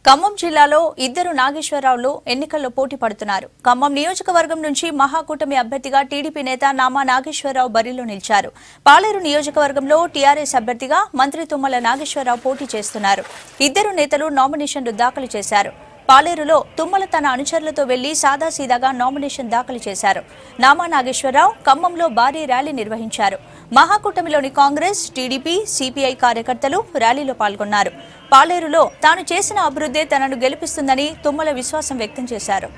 ఖమ్మం జిల్లాలో ఇద్దరు నాగేశ్వరరావులు ఎన్నికల్లో పోటీ పడుతున్నారు ఖమ్మం నియోజకవర్గం నుంచి మహాకూటమి అభ్యర్థిగా టీడీపీ నేత నామా నాగేశ్వరరావు బరిలో నిలిచారు పాలేరు నియోజకవర్గంలో టీఆర్ఎస్ అభ్యర్థిగా మంత్రి తుమ్మల నాగేశ్వరరావు పోటీ చేస్తున్నారు ఇద్దరు నేతలు నామినేషన్లు దాఖలు చేశారు పాలేరులో తుమ్మల తన అనుచరులతో వెళ్లి సాదాసీదాగా నామినేషన్ దాఖలు చేశారు నామా నాగేశ్వరరావు ఖమ్మంలో భారీ ర్యాలీ నిర్వహించారు మహాకూటమిలోని కాంగ్రెస్ టీడీపీ సిపిఐ కార్యకర్తలు ర్యాలీలో పాల్గొన్నారు పాలేరులో తాను చేసిన అభివృద్ధే తనను గెలిపిస్తుందని తుమ్మల విశ్వాసం వ్యక్తం చేశారు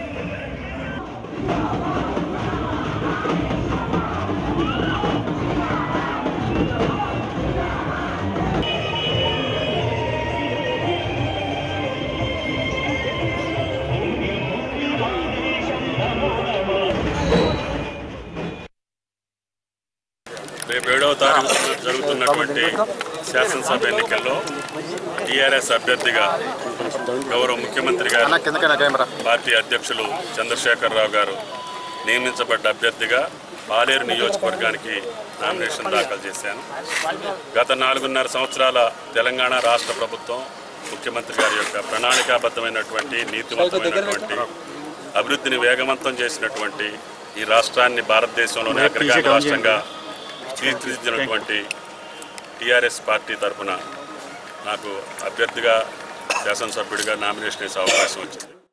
రేపు ఏడవ తారీఖు జరుగుతున్నటువంటి శాసనసభ ఎన్నికల్లో టీఆర్ఎస్ అభ్యర్థిగా గౌరవ ముఖ్యమంత్రి గారు అన్న కిందకైనా కెమెరా పార్టీ అధ్యక్షులు చంద్రశేఖరరావు గారు నియమించబడ్డ అభ్యర్థిగా పాలేరు నియోజకవర్గానికి నామినేషన్ దాఖలు చేశాను గత నాలుగున్నర సంవత్సరాల తెలంగాణ రాష్ట్ర ప్రభుత్వం ముఖ్యమంత్రి గారి యొక్క ప్రణాళికాబద్ధమైనటువంటి నీతివంతమైనటువంటి అభివృద్ధిని వేగవంతం చేసినటువంటి ఈ రాష్ట్రాన్ని భారతదేశంలోనే అగ్రగామి రాష్ట్రంగా తీర్చిదిద్దినటువంటి టీఆర్ఎస్ పార్టీ తరఫున నాకు అభ్యర్థిగా శాసనసభ్యుడిగా నామినేషన్ వేసే అవకాశం వచ్చింది